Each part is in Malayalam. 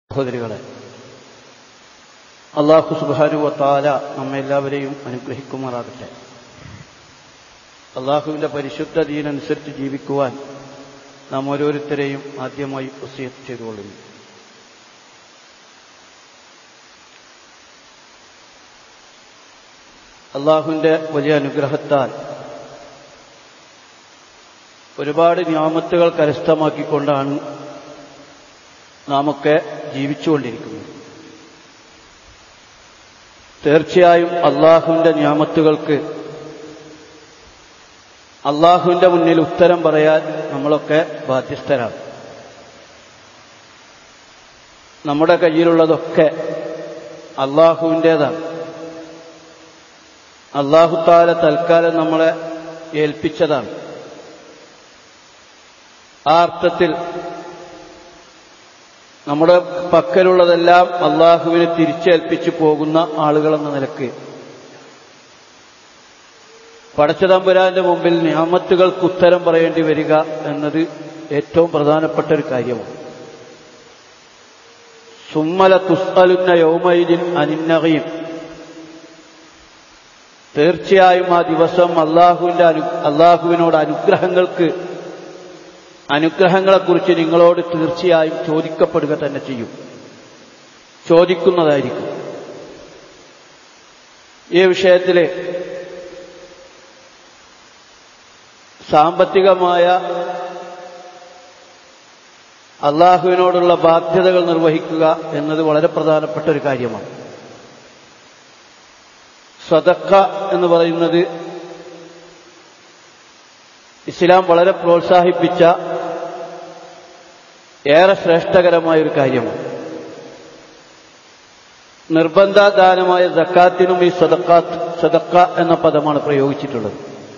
സഹോദരികളെ അള്ളാഹു സുബാനുവ താല നമ്മെല്ലാവരെയും അനുഗ്രഹിക്കുമാറാകട്ടെ അള്ളാഹുവിന്റെ പരിശുദ്ധ ദീനനുസരിച്ച് ജീവിക്കുവാൻ നാം ഓരോരുത്തരെയും ആദ്യമായി വസിയത്ത് ചെയ്തുകൊള്ളുന്നു അള്ളാഹുവിന്റെ വലിയ അനുഗ്രഹത്താൽ ഒരുപാട് ന്യാമത്തുകൾ കരസ്ഥമാക്കിക്കൊണ്ടാണ് നാമൊക്കെ ജീവിച്ചുകൊണ്ടിരിക്കുന്നത് തീർച്ചയായും അള്ളാഹുവിന്റെ ന്യാമത്തുകൾക്ക് അള്ളാഹുവിന്റെ മുന്നിൽ ഉത്തരം പറയാൻ നമ്മളൊക്കെ ബാധ്യസ്ഥരാണ് നമ്മുടെ കയ്യിലുള്ളതൊക്കെ അള്ളാഹുവിൻ്റെതാണ് അള്ളാഹുത്താല തൽക്കാലം നമ്മളെ ഏൽപ്പിച്ചതാണ് ആ അർത്ഥത്തിൽ നമ്മുടെ പക്കലുള്ളതെല്ലാം അള്ളാഹുവിനെ തിരിച്ചേൽപ്പിച്ചു പോകുന്ന ആളുകളെന്ന നിലക്ക് പടച്ചതമ്പുരാന്റെ മുമ്പിൽ ഞാമത്തുകൾക്ക് ഉത്തരം പറയേണ്ടി വരിക എന്നത് ഏറ്റവും പ്രധാനപ്പെട്ട ഒരു കാര്യമാണ് സുമ്മല തുസ്അലുന്ന യൗമൈദിൻ അനിന്നകയും തീർച്ചയായും ആ ദിവസം അള്ളാഹുവിന്റെ അനു അള്ളാഹുവിനോട് അനുഗ്രഹങ്ങൾക്ക് അനുഗ്രഹങ്ങളെക്കുറിച്ച് നിങ്ങളോട് തീർച്ചയായും ചോദിക്കപ്പെടുക തന്നെ ചെയ്യും ചോദിക്കുന്നതായിരിക്കും ഈ വിഷയത്തിൽ സാമ്പത്തികമായ അള്ളാഹുവിനോടുള്ള ബാധ്യതകൾ നിർവഹിക്കുക എന്നത് വളരെ പ്രധാനപ്പെട്ട ഒരു കാര്യമാണ് സ്വതക്ക എന്ന് പറയുന്നത് ഇസ്ലാം വളരെ പ്രോത്സാഹിപ്പിച്ച ഏറെ ശ്രേഷ്ഠകരമായ ഒരു കാര്യമാണ് നിർബന്ധദാനമായ സക്കാത്തിനും ഈ സദക്കാത്ത് സദക്ക എന്ന പദമാണ് പ്രയോഗിച്ചിട്ടുള്ളത്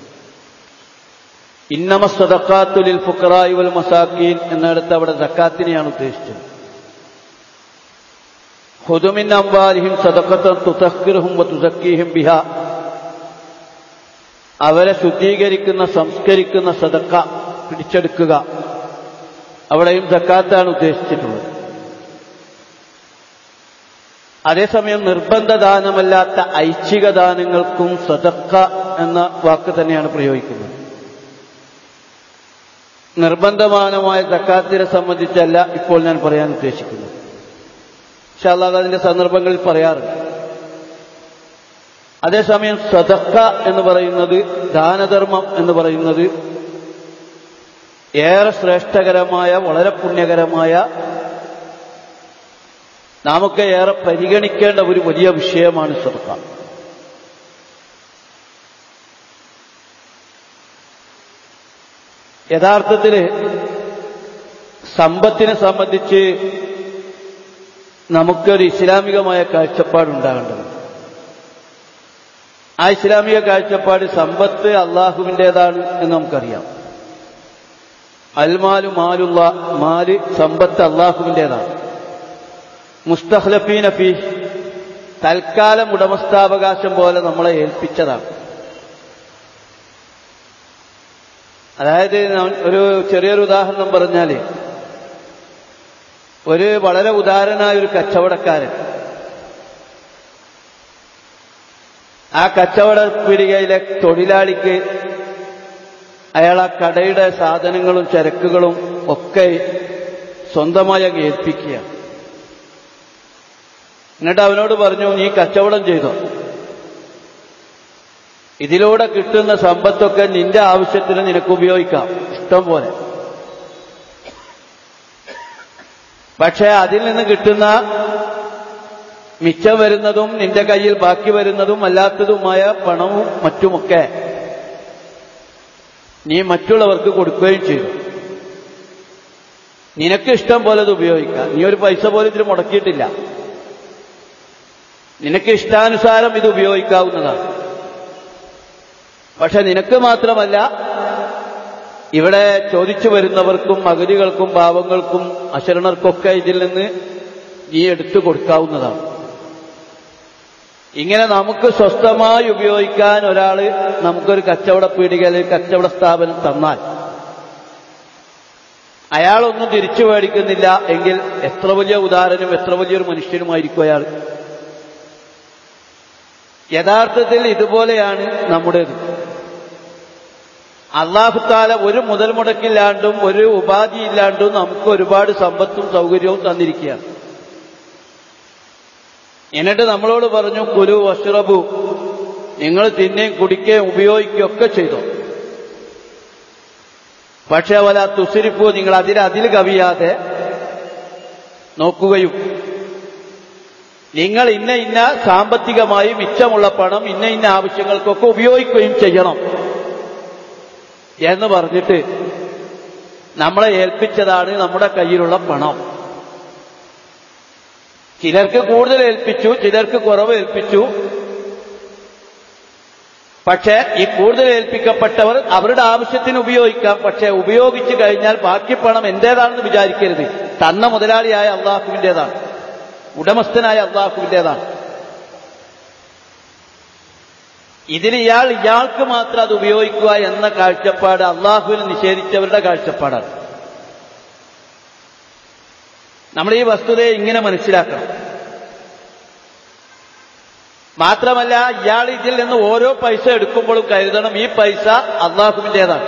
ഇന്നമ സദക്കാത്തുലിൽ ഫുക്കറായി വൽ മസാക്കീൻ എന്നിടത്ത് അവിടെ സക്കാത്തിനെയാണ് ഉദ്ദേശിച്ചത് ഹുദുമിൻ അംബാലിഹിം സദക്കത്തൻ തുതക്കിറുഹും തുസക്കീഹിം ബിഹ അവരെ ശുദ്ധീകരിക്കുന്ന സംസ്കരിക്കുന്ന സദക്ക പിടിച്ചെടുക്കുക അവിടെയും സക്കാത്താണ് ഉദ്ദേശിച്ചിട്ടുള്ളത് അതേസമയം നിർബന്ധദാനമല്ലാത്ത ഐച്ഛിക ദാനങ്ങൾക്കും സദക്ക എന്ന വാക്ക് തന്നെയാണ് പ്രയോഗിക്കുന്നത് നിർബന്ധമാനമായ സക്കാത്തിനെ സംബന്ധിച്ചല്ല ഇപ്പോൾ ഞാൻ പറയാൻ ഉദ്ദേശിക്കുന്നത് പക്ഷെ അല്ലാതെ അതിന്റെ സന്ദർഭങ്ങളിൽ പറയാറുണ്ട് അതേസമയം സദക്ക എന്ന് പറയുന്നത് ദാനധർമ്മം എന്ന് പറയുന്നത് ഏറെ ശ്രേഷ്ഠകരമായ വളരെ പുണ്യകരമായ നാമൊക്കെ ഏറെ പരിഗണിക്കേണ്ട ഒരു വലിയ വിഷയമാണ് സദക്ക യഥാർത്ഥത്തിൽ സമ്പത്തിനെ സംബന്ധിച്ച് നമുക്കൊരു ഇസ്ലാമികമായ കാഴ്ചപ്പാടുണ്ടാകേണ്ടത് ആ ഇസ്ലാമിക കാഴ്ചപ്പാട് സമ്പത്ത് അള്ളാഹുവിൻ്റെതാണ് എന്ന് നമുക്കറിയാം അൽമാലു മാലുള്ള മാല് സമ്പത്ത് അള്ളാഹുവിൻ്റെതാണ് മുസ്തഹ്ലഫീൻ ഫീ തൽക്കാലം ഉടമസ്ഥാവകാശം പോലെ നമ്മളെ ഏൽപ്പിച്ചതാണ് അതായത് ഒരു ചെറിയൊരു ഉദാഹരണം പറഞ്ഞാൽ ഒരു വളരെ ഉദാരനായ ഒരു കച്ചവടക്കാരൻ ആ കച്ചവട പീടികയിലെ തൊഴിലാളിക്ക് അയാൾ ആ കടയുടെ സാധനങ്ങളും ചരക്കുകളും ഒക്കെ സ്വന്തമായി അങ്ങ് ഏൽപ്പിക്കുക എന്നിട്ട് അവനോട് പറഞ്ഞു നീ കച്ചവടം ചെയ്തോ ഇതിലൂടെ കിട്ടുന്ന സമ്പത്തൊക്കെ നിന്റെ ആവശ്യത്തിന് നിനക്ക് ഉപയോഗിക്കാം ഇഷ്ടം പോലെ പക്ഷേ അതിൽ നിന്ന് കിട്ടുന്ന മിച്ചം വരുന്നതും നിന്റെ കയ്യിൽ ബാക്കി വരുന്നതും അല്ലാത്തതുമായ പണവും മറ്റുമൊക്കെ നീ മറ്റുള്ളവർക്ക് കൊടുക്കുകയും ചെയ്തു നിനക്ക് ഇഷ്ടം പോലെ അത് ഉപയോഗിക്കാം നീ ഒരു പൈസ പോലും ഇതിന് മുടക്കിയിട്ടില്ല നിനക്ക് ഇഷ്ടാനുസാരം ഇത് ഉപയോഗിക്കാവുന്നതാണ് പക്ഷെ നിനക്ക് മാത്രമല്ല ഇവിടെ ചോദിച്ചു വരുന്നവർക്കും അഗതികൾക്കും പാവങ്ങൾക്കും അശരണർക്കൊക്കെ ഇതിൽ നിന്ന് നീ എടുത്തു കൊടുക്കാവുന്നതാണ് ഇങ്ങനെ നമുക്ക് സ്വസ്ഥമായി ഉപയോഗിക്കാൻ ഒരാള് നമുക്കൊരു കച്ചവട പീടിക അല്ലെങ്കിൽ കച്ചവട സ്ഥാപനം തന്നാൽ അയാളൊന്നും തിരിച്ചു മേടിക്കുന്നില്ല എങ്കിൽ എത്ര വലിയ ഉദാഹരണം എത്ര വലിയൊരു മനുഷ്യനുമായിരിക്കും അയാൾ യഥാർത്ഥത്തിൽ ഇതുപോലെയാണ് നമ്മുടേത് അള്ളാഹുത്താല ഒരു മുതൽ മുടക്കില്ലാണ്ടും ഒരു ഉപാധിയില്ലാണ്ടും നമുക്ക് ഒരുപാട് സമ്പത്തും സൗകര്യവും തന്നിരിക്കുകയാണ് എന്നിട്ട് നമ്മളോട് പറഞ്ഞു കുരു വഷ്റബു നിങ്ങൾ തിന്നുകയും കുടിക്കുകയും ഉപയോഗിക്കുകയും ഒക്കെ ചെയ്തു പക്ഷെ വല തുസിരിപ്പോ നിങ്ങൾ അതിൽ അതിൽ കവിയാതെ നോക്കുകയും നിങ്ങൾ ഇന്ന ഇന്ന സാമ്പത്തികമായി മിച്ചമുള്ള പണം ഇന്ന ഇന്ന ആവശ്യങ്ങൾക്കൊക്കെ ഉപയോഗിക്കുകയും ചെയ്യണം എന്ന് പറഞ്ഞിട്ട് നമ്മളെ ഏൽപ്പിച്ചതാണ് നമ്മുടെ കയ്യിലുള്ള പണം ചിലർക്ക് കൂടുതൽ ഏൽപ്പിച്ചു ചിലർക്ക് കുറവ് ഏൽപ്പിച്ചു പക്ഷേ ഈ കൂടുതൽ ഏൽപ്പിക്കപ്പെട്ടവർ അവരുടെ ആവശ്യത്തിന് ഉപയോഗിക്കാം പക്ഷേ ഉപയോഗിച്ചു കഴിഞ്ഞാൽ ബാക്കി പണം എന്റേതാണെന്ന് വിചാരിക്കരുത് തന്ന മുതലാളിയായ അള്ളാഹുവിൻ്റെതാണ് ഉടമസ്ഥനായ അള്ളാഹുവിൻ്റെതാണ് ഇതിൽ ഇയാൾ ഇയാൾക്ക് മാത്രം അത് ഉപയോഗിക്കുക എന്ന കാഴ്ചപ്പാട് അള്ളാഹുവിന് നിഷേധിച്ചവരുടെ കാഴ്ചപ്പാടാണ് നമ്മൾ ഈ വസ്തുതയെ ഇങ്ങനെ മനസ്സിലാക്കണം മാത്രമല്ല ഇയാൾ ഇതിൽ നിന്ന് ഓരോ പൈസ എടുക്കുമ്പോഴും കരുതണം ഈ പൈസ അള്ളാഹുവിൻ്റെതാണ്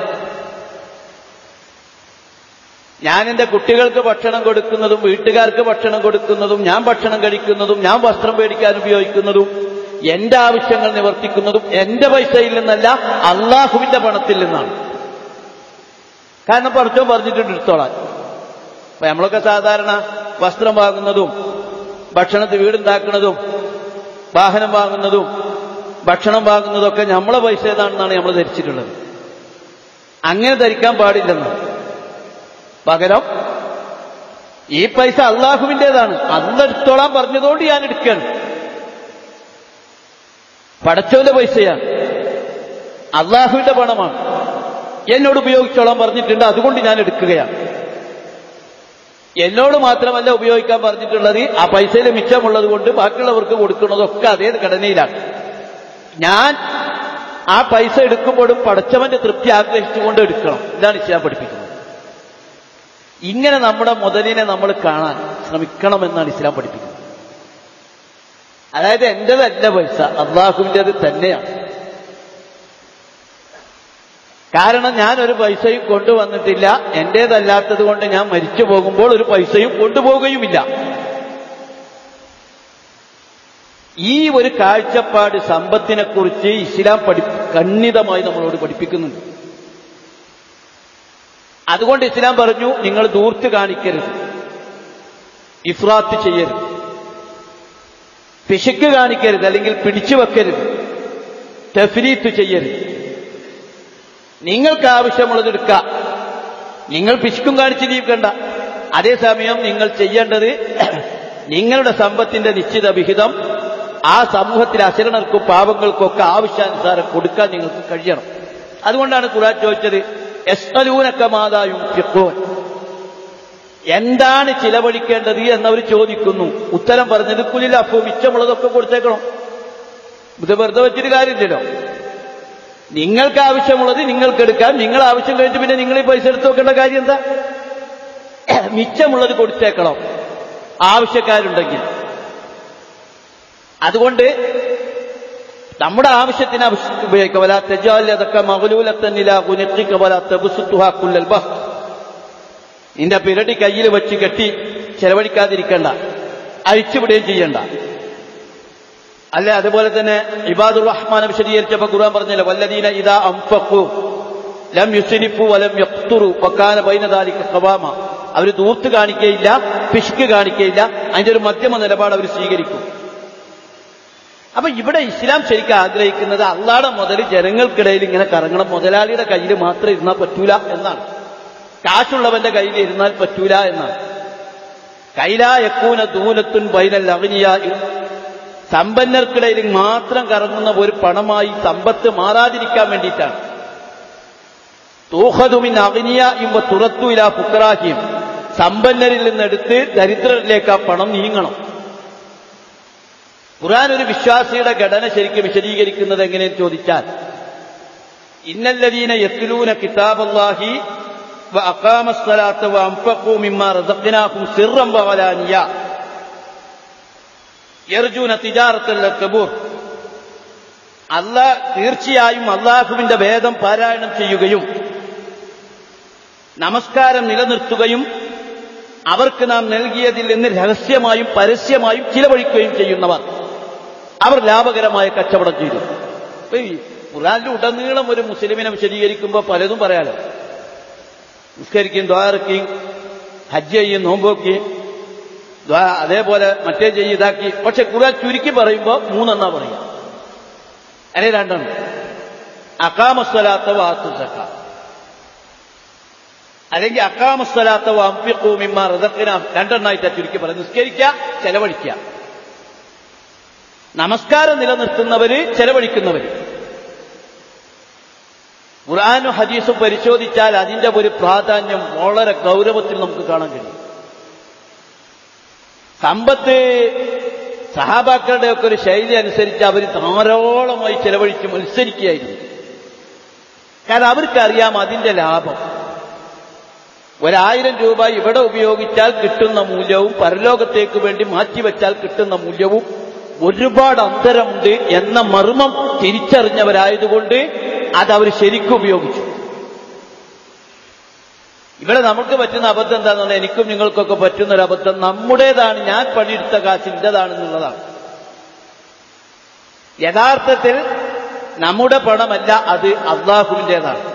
ഞാൻ എന്റെ കുട്ടികൾക്ക് ഭക്ഷണം കൊടുക്കുന്നതും വീട്ടുകാർക്ക് ഭക്ഷണം കൊടുക്കുന്നതും ഞാൻ ഭക്ഷണം കഴിക്കുന്നതും ഞാൻ വസ്ത്രം മേടിക്കാൻ ഉപയോഗിക്കുന്നതും എന്റെ ആവശ്യങ്ങൾ നിവർത്തിക്കുന്നതും എന്റെ പൈസയിൽ നിന്നല്ല അള്ളാഹുവിന്റെ പണത്തിൽ നിന്നാണ് കാരണം പറച്ചോ പറഞ്ഞിട്ടുണ്ട് എടുത്തോളാൻ അപ്പൊ നമ്മളൊക്കെ സാധാരണ വസ്ത്രം വാങ്ങുന്നതും ഭക്ഷണത്തിൽ വീടുണ്ടാക്കുന്നതും വാഹനം വാങ്ങുന്നതും ഭക്ഷണം വാങ്ങുന്നതൊക്കെ നമ്മളെ പൈസ ഏതാണെന്നാണ് നമ്മൾ ധരിച്ചിട്ടുള്ളത് അങ്ങനെ ധരിക്കാൻ പാടില്ലെന്നാണ് പകരം ഈ പൈസ അള്ളാഹുവിൻ്റെതാണ് അന്നെടുത്തോളാൻ പറഞ്ഞതുകൊണ്ട് ഞാൻ എടുക്കുകയാണ് പടച്ചവന്റെ പൈസയാണ് അള്ളാഹുവിന്റെ പണമാണ് എന്നോട് ഉപയോഗിച്ചോളാൻ പറഞ്ഞിട്ടുണ്ട് അതുകൊണ്ട് ഞാൻ എടുക്കുകയാണ് എന്നോട് മാത്രമല്ല ഉപയോഗിക്കാൻ പറഞ്ഞിട്ടുള്ളത് ആ പൈസയിൽ മിച്ചമുള്ളത് കൊണ്ട് ബാക്കിയുള്ളവർക്ക് കൊടുക്കുന്നതൊക്കെ അതേ ഘടനയിലാണ് ഞാൻ ആ പൈസ എടുക്കുമ്പോഴും പടച്ചവന്റെ തൃപ്തി ആഗ്രഹിച്ചുകൊണ്ട് എടുക്കണം ഇതാണ് ഇസ്ലാം പഠിപ്പിക്കുന്നത് ഇങ്ങനെ നമ്മുടെ മുതലിനെ നമ്മൾ കാണാൻ ശ്രമിക്കണമെന്നാണ് ഇസ്ലാം പഠിപ്പിക്കുന്നത് അതായത് എന്റേതല്ല പൈസ അള്ളാഹുവിൻ്റെത് തന്നെയാണ് കാരണം ഞാൻ ഒരു പൈസയും കൊണ്ടുവന്നിട്ടില്ല എന്റേതല്ലാത്തത് കൊണ്ട് ഞാൻ മരിച്ചു പോകുമ്പോൾ ഒരു പൈസയും കൊണ്ടുപോകുകയുമില്ല ഈ ഒരു കാഴ്ചപ്പാട് സമ്പത്തിനെക്കുറിച്ച് ഇസ്ലാം പഠി ഖണ്ഡിതമായി നമ്മളോട് പഠിപ്പിക്കുന്നുണ്ട് അതുകൊണ്ട് ഇസ്ലാം പറഞ്ഞു നിങ്ങൾ ദൂർത്ത് കാണിക്കരുത് ഇഫ്രാത്ത് ചെയ്യരുത് പിശുക്ക് കാണിക്കരുത് അല്ലെങ്കിൽ പിടിച്ചു വെക്കരുത് തെഫ്രീത്ത് ചെയ്യരുത് നിങ്ങൾക്ക് ആവശ്യമുള്ളത് എടുക്കാം നിങ്ങൾ പിശുക്കും കാണിച്ച് ജീവിക്കണ്ട അതേസമയം നിങ്ങൾ ചെയ്യേണ്ടത് നിങ്ങളുടെ സമ്പത്തിന്റെ നിശ്ചിത വിഹിതം ആ സമൂഹത്തിലെ അശരണർക്കും പാവങ്ങൾക്കൊക്കെ ആവശ്യാനുസാരം കൊടുക്കാൻ നിങ്ങൾക്ക് കഴിയണം അതുകൊണ്ടാണ് ഖുറാൻ ചോദിച്ചത് എസ്തലൂനക്കമാതായും ഫിക്കോൻ എന്താണ് ചിലവഴിക്കേണ്ടത് എന്നവർ ചോദിക്കുന്നു ഉത്തരം പറഞ്ഞത് കുലിൽ അഫു മിച്ചമുള്ളതൊക്കെ കൊടുത്തേക്കണം ഇത് വെറുതെ വെച്ചിട്ട് കാര്യമില്ലല്ലോ നിങ്ങൾക്ക് ആവശ്യമുള്ളത് നിങ്ങൾക്ക് എടുക്കാം നിങ്ങൾ ആവശ്യം കഴിഞ്ഞിട്ട് പിന്നെ നിങ്ങൾ ഈ പൈസ എടുത്തു വെക്കേണ്ട കാര്യം എന്താ മിച്ചമുള്ളത് കൊടുത്തേക്കണം ആവശ്യക്കാരുണ്ടെങ്കിൽ അതുകൊണ്ട് നമ്മുടെ ആവശ്യത്തിന് ഉപയോഗിക്കുക വല തെജാലതൊക്കെ മകലൂലത്തന്നില കുനിക്കുക വല തെബുസുത്തുഹാക്കുല്ലൽ ബസ് നിന്റെ പിരടി കയ്യിൽ വെച്ച് കെട്ടി ചെലവഴിക്കാതിരിക്കണ്ട അഴിച്ചുവിടുകയും ചെയ്യണ്ട അല്ലെ അതുപോലെ തന്നെ ഇബാദുർ റഹ്മാൻ വിശദീകരിച്ചപ്പോ ഖുർആൻ പറഞ്ഞല്ലോ വല്ലദീന ഇദാ അംഫഖു ലം യുസ്രിഫു വലം യഖ്തുറു വക്കാന ബൈന ദാലിക ഖവാമ അവർ ദൂർത്ത് കാണിക്കുകയില്ല പിശുക്ക് കാണിക്കുകയില്ല അതിന്റെ ഒരു മധ്യമ നിലപാട് അവർ സ്വീകരിക്കും അപ്പൊ ഇവിടെ ഇസ്ലാം ശരിക്കും ആഗ്രഹിക്കുന്നത് അള്ളാടെ മുതൽ ജനങ്ങൾക്കിടയിൽ ഇങ്ങനെ കറങ്ങണം മുതലാളിയുടെ കയ്യിൽ മാത്രം ഇരുന്നാൽ പറ്റൂല എന്നാണ് കാശുള്ളവന്റെ കയ്യിൽ ഇരുന്നാൽ പറ്റൂല എന്നാണ് കൈലാ യക്കൂന ദൂലത്തുൻ ബൈനൽ അഗ്നിയ സമ്പന്നർക്കിടയിൽ മാത്രം കറങ്ങുന്ന ഒരു പണമായി സമ്പത്ത് മാറാതിരിക്കാൻ വേണ്ടിയിട്ടാണ് തൂഹതുമിൻ അഗ്നിയ ഇവ തുറത്തുയില ഫുക്കറാഹിയും സമ്പന്നരിൽ നിന്നെടുത്ത് ദരിദ്രരിലേക്ക് ആ പണം നീങ്ങണം ഖുർആൻ ഒരു വിശ്വാസിയുടെ ഘടന ശരിക്കും വിശദീകരിക്കുന്നത് എങ്ങനെയെന്ന് ചോദിച്ചാൽ ഇന്നല്ലദീന യത്ലൂന കിതാബല്ലാഹി وأقام الصلاة وأنفقوا مما رزقناهم سرا وعلانية يرجون تجارة للكبور അല്ല തീർച്ചയായും അള്ളാഹുവിന്റെ വേദം പാരായണം ചെയ്യുകയും നമസ്കാരം നിലനിർത്തുകയും അവർക്ക് നാം നൽകിയതിൽ നിന്ന് രഹസ്യമായും പരസ്യമായും ചിലവഴിക്കുകയും ചെയ്യുന്നവർ അവർ ലാഭകരമായ കച്ചവടം ചെയ്തു ഇപ്പൊ ഈ ഖുറാനിൽ ഉടനീളം ഒരു മുസ്ലിമിനെ വിശദീകരിക്കുമ്പോൾ പലതും പറയാലോ നിസ്കരിക്കും ദ്വാരക്കുകയും ഹജ്ജ് ചെയ്യും നോമ്പോക്കുകയും ദ്വാ- അതേപോലെ മറ്റേ ചെയ്യും ഇതാക്കി പക്ഷെ ഖുറാൻ ചുരുക്കി പറയുമ്പോൾ മൂന്നെണ്ണ പറയും അല്ലെ രണ്ടെണ്ണം അക്കാമസ്വലാത്ത വാത്തു സക്ക അല്ലെങ്കിൽ അക്കാമസ്വലാത്ത അമ്പിക്കൂമിമ്മ റതക്കിന രണ്ടെണ്ണായിട്ടാ ചുരുക്കി പറയും നിസ്കരിക്കുക ചെലവഴിക്കുക നമസ്കാരം നിലനിർത്തുന്നവര് ചെലവഴിക്കുന്നവര് ഖുർആാനും ഹദീസും പരിശോധിച്ചാൽ അതിന്റെ ഒരു പ്രാധാന്യം വളരെ ഗൗരവത്തിൽ നമുക്ക് കാണാൻ കഴിയും സമ്പത്ത് സഹാബാക്കളുടെ ഒക്കെ ഒരു ശൈലി അനുസരിച്ച് അവർ ധാരാളമായി ചെലവഴിച്ച് മത്സരിക്കുകയായിരുന്നു കാരണം അവർക്കറിയാം അതിന്റെ ലാഭം ഒരായിരം രൂപ ഇവിടെ ഉപയോഗിച്ചാൽ കിട്ടുന്ന മൂല്യവും പരലോകത്തേക്ക് വേണ്ടി മാറ്റിവെച്ചാൽ കിട്ടുന്ന മൂല്യവും ഒരുപാട് അന്തരമുണ്ട് എന്ന മർമ്മം തിരിച്ചറിഞ്ഞവരായതുകൊണ്ട് അത് അവർ ശരിക്കും ഉപയോഗിച്ചു ഇവിടെ നമുക്ക് പറ്റുന്ന അബദ്ധം എന്താണെന്ന് പറഞ്ഞാൽ എനിക്കും നിങ്ങൾക്കൊക്കെ പറ്റുന്ന ഒരു അബദ്ധം നമ്മുടേതാണ് ഞാൻ പണിയെടുത്ത കാശ് ഇന്റേതാണെന്നുള്ളതാണ് യഥാർത്ഥത്തിൽ നമ്മുടെ പണമല്ല അത് അള്ളാഹുവിൻ്റെതാണ്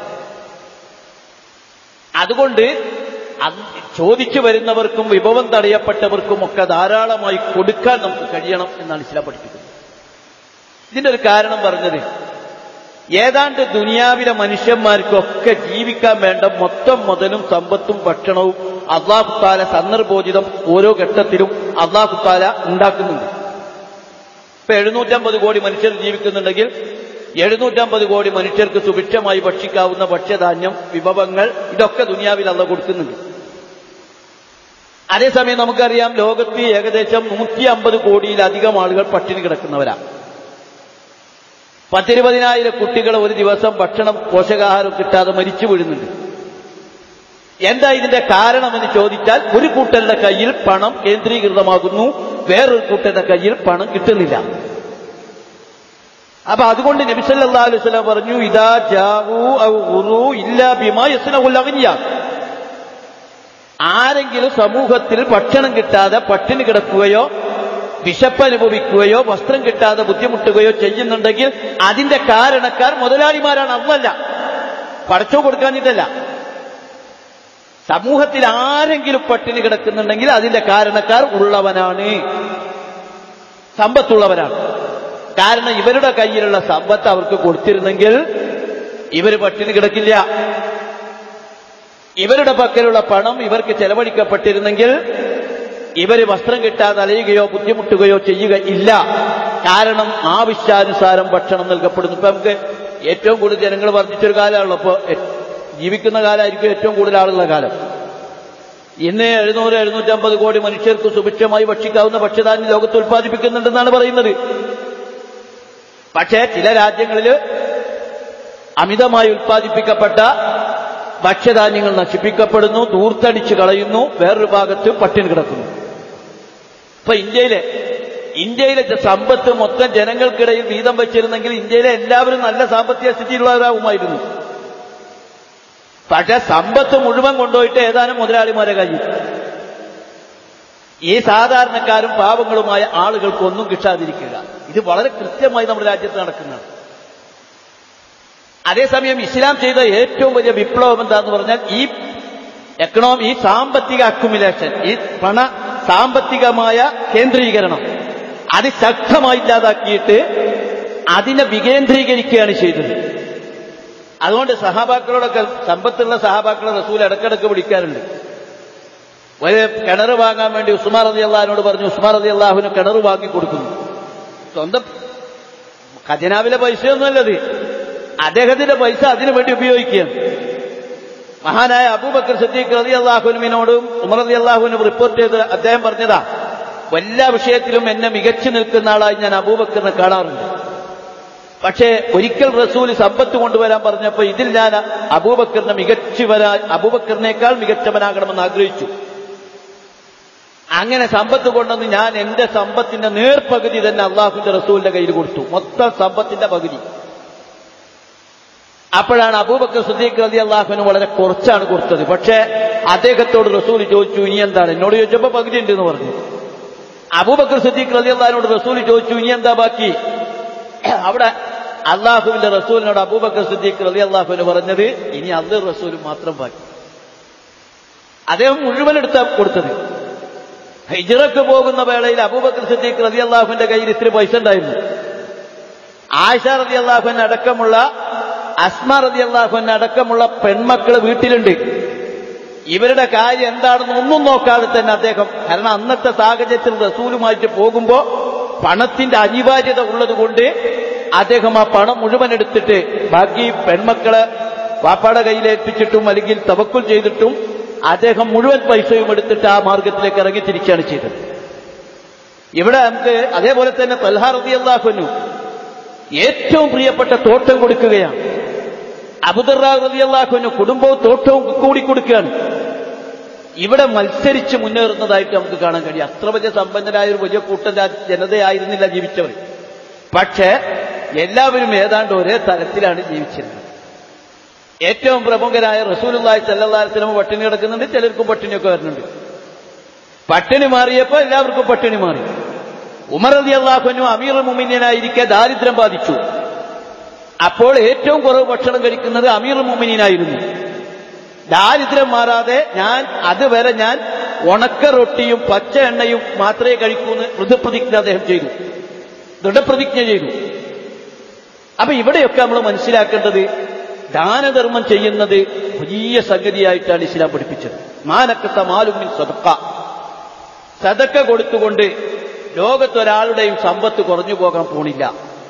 അതുകൊണ്ട് അത് ചോദിച്ചു വരുന്നവർക്കും വിഭവം തടയപ്പെട്ടവർക്കും ഒക്കെ ധാരാളമായി കൊടുക്കാൻ നമുക്ക് കഴിയണം എന്നാണ് ഇസ്ലാം പഠിപ്പിക്കുന്നത് ഇതിന്റെ ഒരു കാരണം പറഞ്ഞത് ഏതാണ്ട് ദുനിയാവിലെ മനുഷ്യന്മാർക്കൊക്കെ ജീവിക്കാൻ വേണ്ട മൊത്തം മുതലും സമ്പത്തും ഭക്ഷണവും അള്ളാഹുത്താല സന്ദർഭോചിതം ഓരോ ഘട്ടത്തിലും അള്ളാഹുത്താല ഉണ്ടാക്കുന്നുണ്ട് ഇപ്പൊ എഴുന്നൂറ്റമ്പത് കോടി മനുഷ്യർ ജീവിക്കുന്നുണ്ടെങ്കിൽ എഴുന്നൂറ്റമ്പത് കോടി മനുഷ്യർക്ക് സുഭിക്ഷമായി ഭക്ഷിക്കാവുന്ന ഭക്ഷ്യധാന്യം വിഭവങ്ങൾ ഇതൊക്കെ ദുനിയാവിൽ അള്ള കൊടുക്കുന്നുണ്ട് അതേസമയം നമുക്കറിയാം ലോകത്ത് ഏകദേശം നൂറ്റി അമ്പത് കോടിയിലധികം ആളുകൾ പട്ടിണി കിടക്കുന്നവരാണ് പത്തിരുപതിനായിരം കുട്ടികൾ ഒരു ദിവസം ഭക്ഷണം പോഷകാഹാരം കിട്ടാതെ മരിച്ചു വീഴുന്നുണ്ട് എന്താ ഇതിന്റെ കാരണമെന്ന് ചോദിച്ചാൽ ഒരു കൂട്ടരുടെ കയ്യിൽ പണം കേന്ദ്രീകൃതമാകുന്നു വേറൊരു കൂട്ടരുടെ കയ്യിൽ പണം കിട്ടുന്നില്ല അപ്പൊ അതുകൊണ്ട് നബിസല്ലാ അലുസ്ലാം പറഞ്ഞു ഇതാ ജാവു ഔ ഉറു ഇല്ല ബിമാ യസ്നഉല്ലഗനിയ ആരെങ്കിലും സമൂഹത്തിൽ ഭക്ഷണം കിട്ടാതെ പട്ടിണി കിടക്കുകയോ വിശപ്പ് അനുഭവിക്കുകയോ വസ്ത്രം കിട്ടാതെ ബുദ്ധിമുട്ടുകയോ ചെയ്യുന്നുണ്ടെങ്കിൽ അതിന്റെ കാരണക്കാർ മുതലാളിമാരാണ് അവല്ല പടച്ചോ കൊടുക്കാഞ്ഞിട്ടല്ല സമൂഹത്തിൽ ആരെങ്കിലും പട്ടിണി കിടക്കുന്നുണ്ടെങ്കിൽ അതിന്റെ കാരണക്കാർ ഉള്ളവനാണ് സമ്പത്തുള്ളവരാണ് കാരണം ഇവരുടെ കയ്യിലുള്ള സമ്പത്ത് അവർക്ക് കൊടുത്തിരുന്നെങ്കിൽ ഇവർ പട്ടിണി കിടക്കില്ല ഇവരുടെ പക്കലുള്ള പണം ഇവർക്ക് ചെലവഴിക്കപ്പെട്ടിരുന്നെങ്കിൽ ഇവര് വസ്ത്രം കിട്ടാതെ അലയുകയോ ബുദ്ധിമുട്ടുകയോ ചെയ്യുക ഇല്ല കാരണം ആവശ്യാനുസാരം ഭക്ഷണം നൽകപ്പെടുന്നു ഇപ്പൊ നമുക്ക് ഏറ്റവും കൂടുതൽ ജനങ്ങൾ വർദ്ധിച്ചൊരു കാലമാണല്ലോ ഇപ്പൊ ജീവിക്കുന്ന കാലമായിരിക്കും ഏറ്റവും കൂടുതൽ ആളുള്ള കാലം ഇന്ന് എഴുന്നൂറ് എഴുന്നൂറ്റമ്പത് കോടി മനുഷ്യർക്ക് സുഭിക്ഷമായി ഭക്ഷിക്കാവുന്ന ഭക്ഷ്യധാന്യം ലോകത്ത് ഉൽപ്പാദിപ്പിക്കുന്നുണ്ടെന്നാണ് പറയുന്നത് പക്ഷേ ചില രാജ്യങ്ങളിൽ അമിതമായി ഉൽപ്പാദിപ്പിക്കപ്പെട്ട ഭക്ഷ്യധാന്യങ്ങൾ നശിപ്പിക്കപ്പെടുന്നു ദൂർത്തടിച്ചു കളയുന്നു വേറൊരു ഭാഗത്ത് പട്ടിണി കിടക്കുന്നു ഇപ്പൊ ഇന്ത്യയിലെ ഇന്ത്യയിലെ സമ്പത്ത് മൊത്തം ജനങ്ങൾക്കിടയിൽ വീതം വെച്ചിരുന്നെങ്കിൽ ഇന്ത്യയിലെ എല്ലാവരും നല്ല സാമ്പത്തിക സ്ഥിതിയുള്ളവരാകുമായിരുന്നു പക്ഷെ സമ്പത്ത് മുഴുവൻ കൊണ്ടുപോയിട്ട് ഏതാനും മുതലാളിമാരെ കയ്യിൽ ഈ സാധാരണക്കാരും പാവങ്ങളുമായ ആളുകൾക്ക് ഒന്നും കിട്ടാതിരിക്കുക ഇത് വളരെ കൃത്യമായി നമ്മുടെ രാജ്യത്ത് നടക്കുന്നതാണ് അതേസമയം ഇസ്ലാം ചെയ്ത ഏറ്റവും വലിയ വിപ്ലവം എന്താന്ന് പറഞ്ഞാൽ ഈ എക്കണോമി ഈ സാമ്പത്തിക അക്കുമുലേഷൻ ഈ പണ സാമ്പത്തികമായ കേന്ദ്രീകരണം അത് ശക്തമായി ഇല്ലാതാക്കിയിട്ട് അതിനെ വികേന്ദ്രീകരിക്കുകയാണ് ചെയ്തത് അതുകൊണ്ട് സഹാബാക്കളോടൊക്കെ സമ്പത്തുള്ള സഹാബാക്കളെ റസൂൽ ഇടക്കിടക്ക് വിളിക്കാറുണ്ട് ഒരു കിണർ വാങ്ങാൻ വേണ്ടി ഉസ്മാർ അലി അള്ളഹാനോട് പറഞ്ഞു ഉസ്മാർ അലി അള്ളാഹുവിന് കിണർ വാങ്ങി കൊടുക്കുന്നു സ്വന്തം ഖജനാവിലെ പൈസയൊന്നുമല്ലത് അദ്ദേഹത്തിന്റെ പൈസ അതിനു വേണ്ടി ഉപയോഗിക്കുകയാണ് മഹാനായ അബൂബക്കർ സദ്ദീഖ് റതി അള്ളാഹുനുവിനോടും ഉമർ അലി അള്ളാഹുവിനും റിപ്പോർട്ട് ചെയ്ത് അദ്ദേഹം പറഞ്ഞതാ എല്ലാ വിഷയത്തിലും എന്നെ മികച്ചു നിൽക്കുന്ന ആളായി ഞാൻ അബൂബക്കറിനെ കാണാറുണ്ട് പക്ഷേ ഒരിക്കൽ റസൂൽ സമ്പത്ത് കൊണ്ടുവരാൻ പറഞ്ഞപ്പോൾ ഇതിൽ ഞാൻ അബൂബക്കറിനെ മികച്ചവരാ അബൂബക്കറിനേക്കാൾ മികച്ചവനാകണമെന്ന് ആഗ്രഹിച്ചു അങ്ങനെ സമ്പത്ത് കൊണ്ടുവന്ന് ഞാൻ എന്റെ സമ്പത്തിന്റെ നേർപകുതി തന്നെ അള്ളാഹുന്റെ റസൂലിന്റെ കയ്യിൽ കൊടുത്തു മൊത്തം സമ്പത്തിന്റെ പകുതി അപ്പോഴാണ് അബൂബക്കർ സുദ്ദീഖ് റതി അള്ളാഹുവിന് വളരെ കുറച്ചാണ് കൊടുത്തത് പക്ഷേ അദ്ദേഹത്തോട് റസൂൽ ചോദിച്ചു ഇനി എന്താണ് എന്നോട് ചോദിച്ചപ്പോ പകുതി ഉണ്ട് എന്ന് പറഞ്ഞു അബൂബക്കർ സുദ്ദീഖ് റതി അള്ളഹാനോട് റസൂൽ ചോദിച്ചു ഇനി എന്താ ബാക്കി അവിടെ അള്ളാഹുവിന്റെ റസൂലിനോട് അബൂബക്കർ സിദ്ദീഖ് റലി അള്ളാഹുവിന് പറഞ്ഞത് ഇനി അള്ളു റസൂലും മാത്രം ബാക്കി അദ്ദേഹം മുഴുവൻ എടുത്ത കൊടുത്തത് ഹിജറക്ക് പോകുന്ന വേളയിൽ അബൂബക്കർ സിദ്ദീഖ് റലി അള്ളാഹുവിന്റെ കയ്യിൽ ഇത്തിരി പൈസ ഉണ്ടായിരുന്നു ആയിഷ റലി അള്ളാഹുവിൻ അടക്കമുള്ള അസ്മ റലി അള്ളാഹുവിൻ അടക്കമുള്ള പെൺമക്കൾ വീട്ടിലുണ്ട് ഇവരുടെ കാര്യം എന്താണെന്ന് ഒന്നും നോക്കാതെ തന്നെ അദ്ദേഹം കാരണം അന്നത്തെ സാഹചര്യത്തിൽ റസൂലുമായിട്ട് പോകുമ്പോ പണത്തിന്റെ അനിവാര്യത ഉള്ളത് കൊണ്ട് അദ്ദേഹം ആ പണം മുഴുവൻ എടുത്തിട്ട് ബാക്കി പെൺമക്കളെ വാപ്പാടെ കയ്യിലേൽപ്പിച്ചിട്ടും അല്ലെങ്കിൽ തവക്കുൽ ചെയ്തിട്ടും അദ്ദേഹം മുഴുവൻ പൈസയും എടുത്തിട്ട് ആ മാർഗത്തിലേക്ക് ഇറങ്ങി തിരിച്ചാണ് ചെയ്തത് ഇവിടെ നമുക്ക് അതേപോലെ തന്നെ തൽഹാർ റതിയല്ലാഹുനു ഏറ്റവും പ്രിയപ്പെട്ട തോട്ടം കൊടുക്കുകയാണ് അബുദർറാ റതിയല്ലാഹുനു കുടുംബവും തോട്ടവും കൂടി കൊടുക്കുകയാണ് ഇവിടെ മത്സരിച്ച് മുന്നേറുന്നതായിട്ട് നമുക്ക് കാണാൻ കഴിയും അത്ര വലിയ സമ്പന്നരായ ഒരു വലിയ കൂട്ടം ജനതയായിരുന്നില്ല ജീവിച്ചവർ പക്ഷേ എല്ലാവരും ഏതാണ്ട് ഒരേ തരത്തിലാണ് ജീവിച്ചിരുന്നത് ഏറ്റവും പ്രമുഖരായ റസൂലുള്ളാഹി സല്ലല്ലാഹു അലൈഹി വസല്ലം പട്ടിണി കിടക്കുന്നുണ്ട് ചിലർക്കും പട്ടിണിയൊക്കെ വരുന്നുണ്ട് പട്ടിണി മാറിയപ്പോൾ എല്ലാവർക്കും പട്ടിണി മാറി ഉമർ റതി അള്ളാഹുനു അമീർ മുമിനായിരിക്കെ ദാരിദ്ര്യം ബാധിച്ചു അപ്പോൾ ഏറ്റവും കുറവ് ഭക്ഷണം കഴിക്കുന്നത് അമീർ മുമിനായിരുന്നു ദാരിദ്ര്യം മാറാതെ ഞാൻ അതുവരെ ഞാൻ ഉണക്ക റൊട്ടിയും പച്ച എണ്ണയും മാത്രമേ കഴിക്കൂന്ന് ദൃഢപ്രതിജ്ഞ അദ്ദേഹം ചെയ്തു ദൃഢപ്രതിജ്ഞ ചെയ്തു അപ്പൊ ഇവിടെയൊക്കെ നമ്മൾ മനസ്സിലാക്കേണ്ടത് ദാനധർമ്മം ചെയ്യുന്നത് വലിയ സംഗതിയായിട്ടാണ് ഇസ്ലാം പഠിപ്പിച്ചത് മാനക്കത്ത മാലുമിൻ സദക്ക സദക്ക കൊടുത്തുകൊണ്ട് ലോകത്തൊരാളുടെയും സമ്പത്ത് കുറഞ്ഞു പോകാൻ പോണില്ല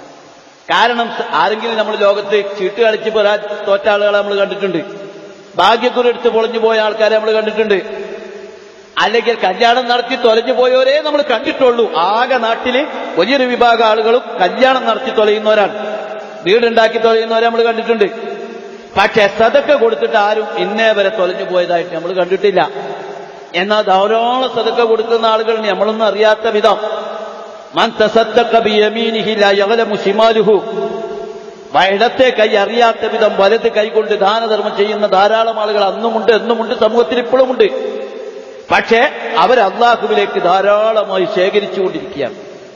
കാരണം ആരെങ്കിലും നമ്മൾ ലോകത്ത് ചീട്ട് കളിച്ച് പോരാ തോറ്റ ആളുകളെ നമ്മൾ കണ്ടിട്ടുണ്ട് ഭാഗ്യക്കുറെടുത്ത് പൊളിഞ്ഞു പോയ ആൾക്കാരെ നമ്മൾ കണ്ടിട്ടുണ്ട് അല്ലെങ്കിൽ കല്യാണം നടത്തി തൊലഞ്ഞു പോയവരെ നമ്മൾ കണ്ടിട്ടുള്ളൂ ആകെ നാട്ടില് വലിയൊരു വിഭാഗം ആളുകളും കല്യാണം നടത്തി തൊലയുന്നവരാണ് വീടുണ്ടാക്കി തൊലയുന്നവരെ നമ്മൾ കണ്ടിട്ടുണ്ട് പക്ഷെ സതക്ക കൊടുത്തിട്ട് ആരും ഇന്നേ വരെ തൊലഞ്ഞു പോയതായിട്ട് നമ്മൾ കണ്ടിട്ടില്ല എന്നാൽ ധാരാളം സതക്ക കൊടുക്കുന്ന ആളുകൾ നമ്മളൊന്നും അറിയാത്ത വിധം മൻ തസദ്ദഖ ബിയമീനിഹി ലാ യഗ്ലമു ശിമാലുഹു ഇടത്തെ കൈ അറിയാത്ത വിധം വലത് കൈകൊണ്ട് ദാനധർമ്മം ചെയ്യുന്ന ധാരാളം ആളുകൾ അന്നുമുണ്ട് എന്നുമുണ്ട് സമൂഹത്തിൽ ഇപ്പോഴുമുണ്ട് പക്ഷേ അവർ അള്ളാഹുവിലേക്ക് ധാരാളമായി ശേഖരിച്ചുകൊണ്ടിരിക്കുകയാണ്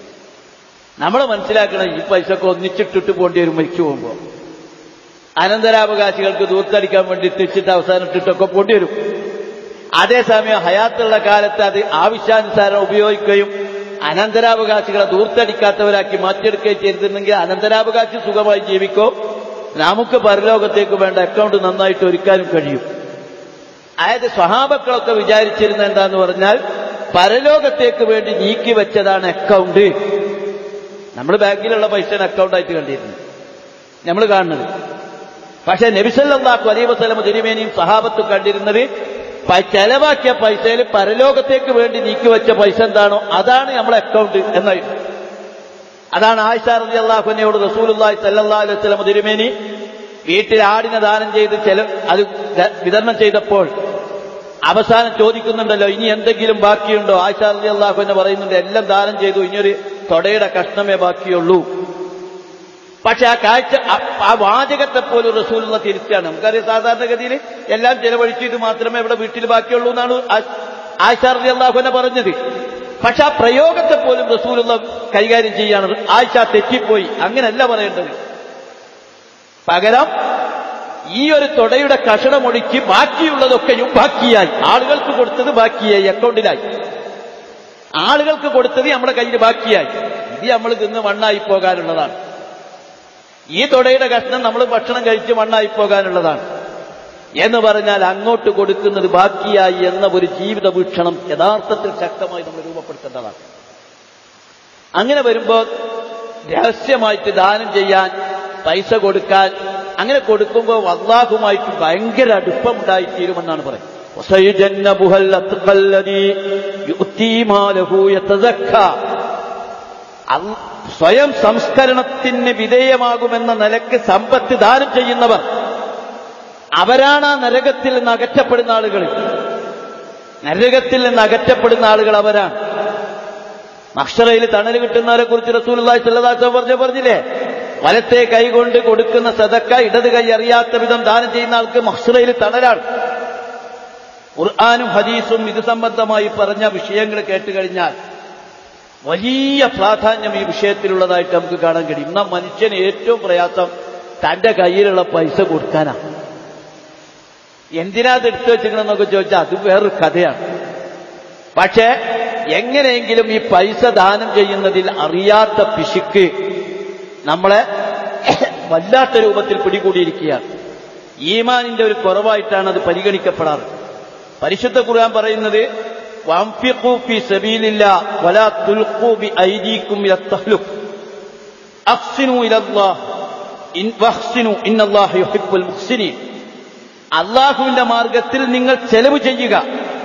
നമ്മൾ മനസ്സിലാക്കണം ഈ പൈസക്ക് ഒന്നിച്ചിട്ടിട്ട് പോകേണ്ടി വരും മരിച്ചു പോകുമ്പോൾ അനന്തരാവകാശികൾക്ക് ദൂർത്തടിക്കാൻ വേണ്ടി തെച്ചിട്ട് അവസാനം ഇട്ടിട്ടൊക്കെ പോണ്ടി വരും അതേസമയം ഹയാത്തുള്ള കാലത്ത് അത് ആവശ്യാനുസാരം ഉപയോഗിക്കുകയും അനന്തരാവകാശികളെ ദൂർത്തടിക്കാത്തവരാക്കി മാറ്റിയെടുക്കുകയും ചെയ്തിരുന്നെങ്കിൽ അനന്തരാവകാശി സുഖമായി ജീവിക്കോ നമുക്ക് പരലോകത്തേക്ക് വേണ്ട അക്കൗണ്ട് നന്നായിട്ട് ഒരുക്കാനും കഴിയും അതായത് സ്വഹാബക്കളൊക്കെ വിചാരിച്ചിരുന്ന എന്താന്ന് പറഞ്ഞാൽ പരലോകത്തേക്ക് വേണ്ടി നീക്കി വെച്ചതാണ് അക്കൗണ്ട് നമ്മൾ ബാങ്കിലുള്ള പൈസയാണ് അക്കൗണ്ടായിട്ട് കണ്ടിരുന്നത് നമ്മൾ കാണുന്നത് പക്ഷെ നബിസല്ലാഹു അലൈ വസ്ലമ തിരുമേനിയും സഹാബത്തും കണ്ടിരുന്നത് ചെലവാക്കിയ പൈസയിൽ പരലോകത്തേക്ക് വേണ്ടി നീക്കിവെച്ച പൈസ എന്താണോ അതാണ് നമ്മളെ അക്കൗണ്ട് എന്നായിരുന്നു അതാണ് ആയിഷ റബി അള്ളാഹുനയോട് റസൂലുല്ലായി സല്ലാ അലൈഹി സ്വലം തിരുമേനി വീട്ടിൽ ആടിനെ ദാനം ചെയ്ത് ചെല അത് വിതരണം ചെയ്തപ്പോൾ അവസാനം ചോദിക്കുന്നുണ്ടല്ലോ ഇനി എന്തെങ്കിലും ബാക്കിയുണ്ടോ ആയിഷ റബി അള്ളാഹു എന്ന് പറയുന്നുണ്ട് എല്ലാം ദാനം ചെയ്തു ഇനിയൊരു തൊടയുടെ കഷ്ണമേ ബാക്കിയുള്ളൂ പക്ഷെ ആ കാഴ്ച ആ വാചകത്തെ പോലും റസൂലുള്ള തിരിച്ചാണ് നമുക്കറിയാം സാധാരണഗതിയിൽ എല്ലാം ചെലവഴിച്ചു ഇത് മാത്രമേ ഇവിടെ വീട്ടിൽ ബാക്കിയുള്ളൂ എന്നാണ് ആയിഷാർലി അള്ളാഹുനെ പറഞ്ഞത് പക്ഷെ ആ പ്രയോഗത്തെ പോലും റസൂലുള്ള കൈകാര്യം ചെയ്യാണ് ആയിഷ തെറ്റിപ്പോയി അങ്ങനെയല്ല പറയേണ്ടത് പകരം ഈ ഒരു തുടയുടെ കഷണമൊഴിക്ക് ബാക്കിയുള്ളതൊക്കെയും ബാക്കിയായി ആളുകൾക്ക് കൊടുത്തത് ബാക്കിയായി അക്കൗണ്ടിലായി ആളുകൾക്ക് കൊടുത്തത് നമ്മുടെ കയ്യിൽ ബാക്കിയായി ഇത് നമ്മൾ തിന്ന് മണ്ണായി പോകാനുള്ളതാണ് ഈ തുടയുടെ കഷ്ണം നമ്മൾ ഭക്ഷണം കഴിച്ച് മണ്ണായി പോകാനുള്ളതാണ് എന്ന് പറഞ്ഞാൽ അങ്ങോട്ട് കൊടുക്കുന്നത് ബാക്കിയായി എന്ന ഒരു ജീവിത വീക്ഷണം യഥാർത്ഥത്തിൽ ശക്തമായി നമ്മൾ രൂപപ്പെടുത്തേണ്ടതാണ് അങ്ങനെ വരുമ്പോൾ രഹസ്യമായിട്ട് ദാനം ചെയ്യാൻ പൈസ കൊടുക്കാൻ അങ്ങനെ കൊടുക്കുമ്പോൾ അള്ളാഹുമായിട്ട് ഭയങ്കര അടുപ്പമുണ്ടായിത്തീരുമെന്നാണ് പറയുന്നത് അൽ- സ്വയം സംസ്കരണത്തിന് വിധേയമാകുമെന്ന നിലക്ക് സമ്പത്ത് ദാനം ചെയ്യുന്നവർ അവരാണ് ആ നരകത്തിൽ നിന്ന് അകറ്റപ്പെടുന്ന ആളുകൾ നരകത്തിൽ നിന്ന് അകറ്റപ്പെടുന്ന ആളുകൾ അവരാണ് മക്ഷറയിൽ തണൽ കിട്ടുന്നവരെ കുറിച്ച് റസൂൽ സല്ലാസ് പറഞ്ഞ പറഞ്ഞില്ലേ വലത്തെ കൈ കൊണ്ട് കൊടുക്കുന്ന സദക്ക ഇടത് കൈ അറിയാത്ത വിധം ദാനം ചെയ്യുന്ന ആൾക്ക് മക്ഷറയിൽ തണലാണ് ഖുർആാനും ഹദീസും ഇത് സംബന്ധമായി പറഞ്ഞ വിഷയങ്ങൾ കേട്ടുകഴിഞ്ഞാൽ വലിയ പ്രാധാന്യം ഈ വിഷയത്തിലുള്ളതായിട്ട് നമുക്ക് കാണാൻ കഴിയും എന്നാൽ മനുഷ്യന് ഏറ്റവും പ്രയാസം തന്റെ കയ്യിലുള്ള പൈസ കൊടുക്കാനാണ് എന്തിനാ അത് എടുത്തു വെച്ചിരിക്കണമെന്നൊക്കെ ചോദിച്ചാൽ അത് വേറൊരു കഥയാണ് പക്ഷേ എങ്ങനെയെങ്കിലും ഈ പൈസ ദാനം ചെയ്യുന്നതിൽ അറിയാത്ത പിശുക്ക് നമ്മളെ വല്ലാത്ത രൂപത്തിൽ പിടികൂടിയിരിക്കുകയാണ് ഈമാനിന്റെ ഒരു കുറവായിട്ടാണ് അത് പരിഗണിക്കപ്പെടാറ് പരിശുദ്ധ ഖുർആൻ പറയുന്നത് വംഫിഖൂ ഫീ സബീലില്ലാ വലാ തുൽഖൂ ബി ഐദീകും ഇല തഹ്ലുക് അഹ്സിനു ഇലല്ലാഹ് ഇൻ വഹ്സിനു ഇന്നല്ലാഹ യുഹിബ്ബുൽ മുഹ്സിനീൻ അള്ളാഹുവിന്റെ മാർഗത്തിൽ നിങ്ങൾ ചെലവ് ചെയ്യുക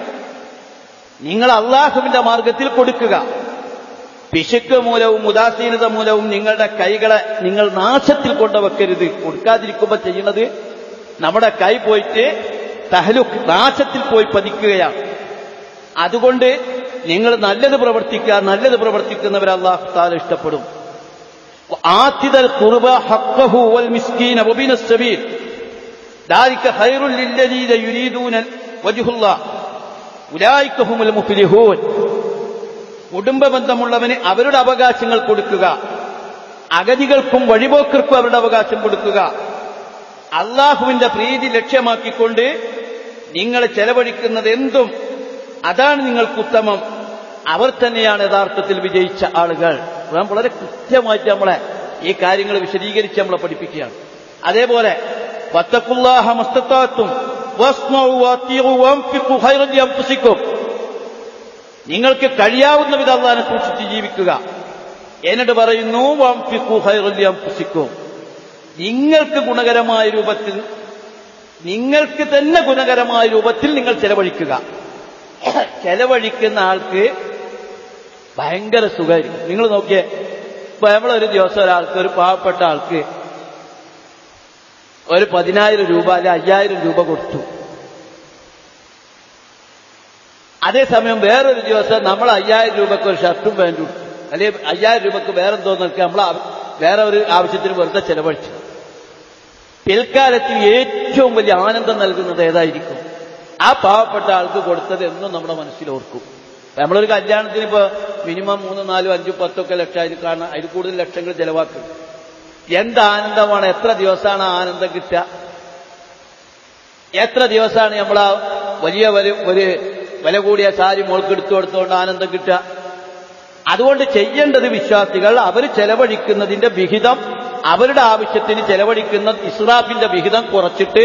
നിങ്ങൾ അള്ളാഹുവിന്റെ മാർഗത്തിൽ കൊടുക്കുക പിശുക്ക് മൂലവും ഉദാസീനത മൂലവും നിങ്ങളുടെ കൈകളെ നിങ്ങൾ നാശത്തിൽ കൊണ്ടുവെക്കരുത് കൊടുക്കാതിരിക്കുമ്പോൾ ചെയ്യുന്നത് നമ്മുടെ കൈ പോയിട്ട് തഹലുക്ക് നാശത്തിൽ പോയി പതിക്കുകയാണ് അതുകൊണ്ട് നിങ്ങൾ നല്ലത് പ്രവർത്തിക്കുക നല്ലത് പ്രവർത്തിക്കുന്നവർ അള്ളാഹു താല ഇഷ്ടപ്പെടും ആത്തിതൽ കുറുബ ഹക്കഹു വൽ മിസ്കീന വബിന സബീൽ ذلك خير للذين يريدون وجه الله أولئك هم المفلحون കുടുംബ ബന്ധമുള്ളവന് അവരുടെ അവകാശങ്ങൾ കൊടുക്കുക അഗതികൾക്കും വഴിപോക്കർക്കും അവരുടെ അവകാശം കൊടുക്കുക അള്ളാഹുവിന്റെ പ്രീതി ലക്ഷ്യമാക്കിക്കൊണ്ട് നിങ്ങൾ ചെലവഴിക്കുന്നത് എന്തും അതാണ് നിങ്ങൾക്ക് ഉത്തമം അവർ തന്നെയാണ് യഥാർത്ഥത്തിൽ വിജയിച്ച ആളുകൾ നാം വളരെ കൃത്യമായിട്ട് നമ്മളെ ഈ കാര്യങ്ങൾ വിശദീകരിച്ച് നമ്മളെ പഠിപ്പിക്കുകയാണ് അതേപോലെ വത്തക്കുല്ലാഹ മസ്തത്താത്തും നിങ്ങൾക്ക് കഴിയാവുന്ന വിധം അള്ളാഹിനെ സൂക്ഷിച്ച് ജീവിക്കുക എന്നിട്ട് പറയുന്നു വംഫിക്കു ഹൈറല്യംഫുസിക്കും നിങ്ങൾക്ക് ഗുണകരമായ രൂപത്തിൽ നിങ്ങൾക്ക് തന്നെ ഗുണകരമായ രൂപത്തിൽ നിങ്ങൾ ചെലവഴിക്കുക ചെലവഴിക്കുന്ന ആൾക്ക് ഭയങ്കര സുഖമായിരിക്കും നിങ്ങൾ നോക്കിയേ ഇപ്പൊ നമ്മളൊരു ദിവസം ഒരാൾക്ക് ഒരു പാവപ്പെട്ട ആൾക്ക് ഒരു പതിനായിരം രൂപ അല്ലെ അയ്യായിരം രൂപ കൊടുത്തു അതേസമയം വേറൊരു ദിവസം നമ്മൾ അയ്യായിരം രൂപക്ക് ഒരു ഷർട്ടും പാൻറ്റും കൊടുത്തു അല്ലെങ്കിൽ അയ്യായിരം രൂപക്ക് വേറെന്തോ നോക്കി നമ്മൾ വേറെ ഒരു ആവശ്യത്തിന് വെറുതെ ചെലവഴിച്ചു പിൽക്കാലത്തിൽ ഏറ്റവും വലിയ ആനന്ദം നൽകുന്നത് ഏതായിരിക്കും ആ പാവപ്പെട്ട ആൾക്ക് കൊടുത്തത് എന്നും നമ്മുടെ മനസ്സിൽ ഓർക്കും നമ്മളൊരു കല്യാണത്തിന് ഇപ്പൊ മിനിമം മൂന്ന് നാലും അഞ്ചും പത്തൊക്കെ ലക്ഷം അതിൽ കാണാൻ അതിൽ കൂടുതൽ ലക്ഷങ്ങൾ ചെലവാക്കും എന്ത് ആനന്ദമാണ് എത്ര ദിവസമാണ് ആ ആനന്ദം കിട്ടുക എത്ര ദിവസമാണ് നമ്മൾ ആ വലിയ ഒരു ഒരു വില കൂടിയ സാരി മോൾക്ക് എടുത്തു കൊടുത്തുകൊണ്ട് ആനന്ദം കിട്ടുക അതുകൊണ്ട് ചെയ്യേണ്ടത് വിശ്വാസികൾ അവർ ചെലവഴിക്കുന്നതിന്റെ വിഹിതം അവരുടെ ആവശ്യത്തിന് ചെലവഴിക്കുന്ന ഇസ്രാഫിന്റെ വിഹിതം കുറച്ചിട്ട്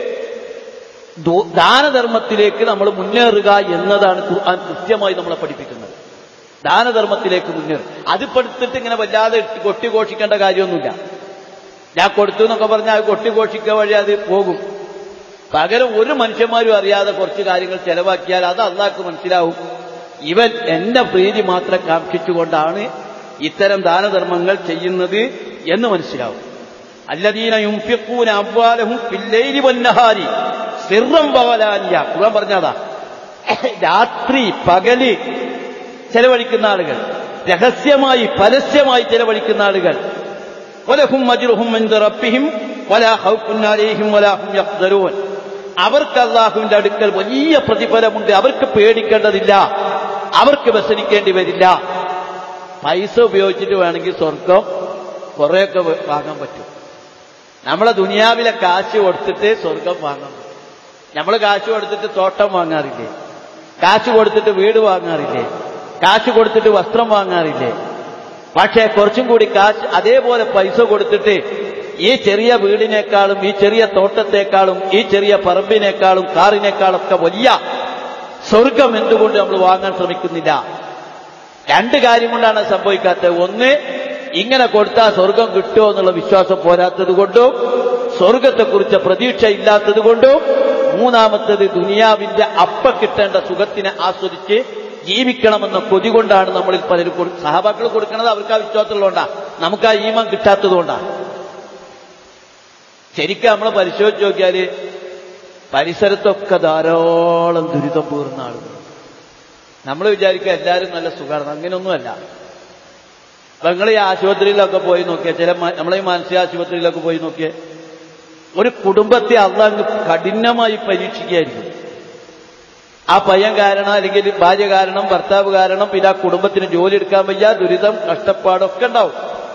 ദാനധർമ്മത്തിലേക്ക് നമ്മൾ മുന്നേറുക എന്നതാണ് ഖുർആൻ കൃത്യമായി നമ്മളെ പഠിപ്പിക്കുന്നത് ദാനധർമ്മത്തിലേക്ക് മുന്നേറും അത് പെടുത്തിട്ട് ഇങ്ങനെ വല്ലാതെ കൊട്ടിഘോഷിക്കേണ്ട കാര്യമൊന്നുമില്ല ഞാൻ കൊടുത്തു എന്നൊക്കെ പറഞ്ഞാൽ അത് കൊട്ടിഘോഷിക്കുക വഴി അത് പോകും പകരം ഒരു മനുഷ്യന്മാരും അറിയാതെ കുറച്ച് കാര്യങ്ങൾ ചെലവാക്കിയാൽ അത് അള്ളാഹ്ക്ക് മനസ്സിലാവും ഇവൻ എന്റെ പ്രീതി മാത്രം കാക്ഷിച്ചുകൊണ്ടാണ് ഇത്തരം ദാനധർമ്മങ്ങൾ ചെയ്യുന്നത് എന്ന് മനസ്സിലാവും അല്ലദീന യുംഫിഖൂന അബ്വാലഹും പില്ലൈലി വന്നഹാരി സിറം പകലാനിയ ഖുർആൻ പറഞ്ഞതാ രാത്രി പകല് ചെലവഴിക്കുന്ന ആളുകൾ രഹസ്യമായി പരസ്യമായി ചെലവഴിക്കുന്ന ആളുകൾ വലഹും അജ്റുഹും ഇൻദ റബ്ബിഹിം വലാ ഖൗഫുൻ അലൈഹിം വലാ ഹും യഹ്സനൂൻ അവർക്ക് അള്ളാഹുവിന്റെ അടുക്കൽ വലിയ പ്രതിഫലമുണ്ട് അവർക്ക് പേടിക്കേണ്ടതില്ല അവർക്ക് വ്യസനിക്കേണ്ടി വരില്ല പൈസ ഉപയോഗിച്ചിട്ട് വേണമെങ്കിൽ സ്വർഗം കുറേയൊക്കെ വാങ്ങാൻ പറ്റും നമ്മളെ ദുനിയാവിലെ കാശ് കൊടുത്തിട്ട് സ്വർഗം വാങ്ങാൻ പറ്റും നമ്മൾ കാശ് കൊടുത്തിട്ട് തോട്ടം വാങ്ങാറില്ലേ കാശ് കൊടുത്തിട്ട് വീട് വാങ്ങാറില്ലേ കാശ് കൊടുത്തിട്ട് വസ്ത്രം വാങ്ങാറില്ലേ പക്ഷേ കുറച്ചും കൂടി കാശ് അതേപോലെ പൈസ കൊടുത്തിട്ട് ഈ ചെറിയ വീടിനേക്കാളും ഈ ചെറിയ തോട്ടത്തെക്കാളും ഈ ചെറിയ പറമ്പിനേക്കാളും കാറിനേക്കാളൊക്കെ വലിയ സ്വർഗം എന്തുകൊണ്ട് നമ്മൾ വാങ്ങാൻ ശ്രമിക്കുന്നില്ല രണ്ട് കാര്യം കൊണ്ടാണ് സംഭവിക്കാത്തത് ഒന്ന് ഇങ്ങനെ കൊടുത്താൽ സ്വർഗം കിട്ടുമോ എന്നുള്ള വിശ്വാസം പോരാത്തത് കൊണ്ടും സ്വർഗത്തെക്കുറിച്ച് പ്രതീക്ഷ ഇല്ലാത്തത് കൊണ്ടും മൂന്നാമത്തത് ദുനിയാവിന്റെ അപ്പ കിട്ടേണ്ട സുഖത്തിനെ ആസ്വദിച്ച് ജീവിക്കണമെന്ന കൊതി കൊണ്ടാണ് നമ്മളിൽ പലരും കൊടു- സഹാബാക്കൾ കൊടുക്കുന്നത് അവർക്ക് ആ വിശ്വാസമുള്ളതുകൊണ്ടാണ് നമുക്ക് ആ ഈമം കിട്ടാത്തതുകൊണ്ടാണ് ശരിക്കും നമ്മൾ പരിശോധിച്ച് നോക്കിയാല് പരിസരത്തൊക്കെ ധാരാളം ദുരിതം പേറുന്ന ആളുകൾ നമ്മൾ വിചാരിക്കുക എല്ലാവരും നല്ല സുഖമാണ് അങ്ങനെയൊന്നുമല്ല അപ്പൊ നിങ്ങൾ ഈ ആശുപത്രിയിലൊക്കെ പോയി നോക്കിയ ചില മ- നമ്മളെ ഈ മാനസിക ആശുപത്രിയിലൊക്കെ പോയി നോക്കിയ ഒരു കുടുംബത്തെ അള്ളാഹ് കഠിനമായി പരീക്ഷിക്കുകയായിരിക്കും ആ പയ്യൻ കാരണം അല്ലെങ്കിൽ ഭാര്യ കാരണം ഭർത്താവ് കാരണം പിന്നെ ആ കുടുംബത്തിന് ജോലി എടുക്കാൻ വയ്യ ദുരിതം കഷ്ടപ്പാടൊക്കെ ഉണ്ടാവും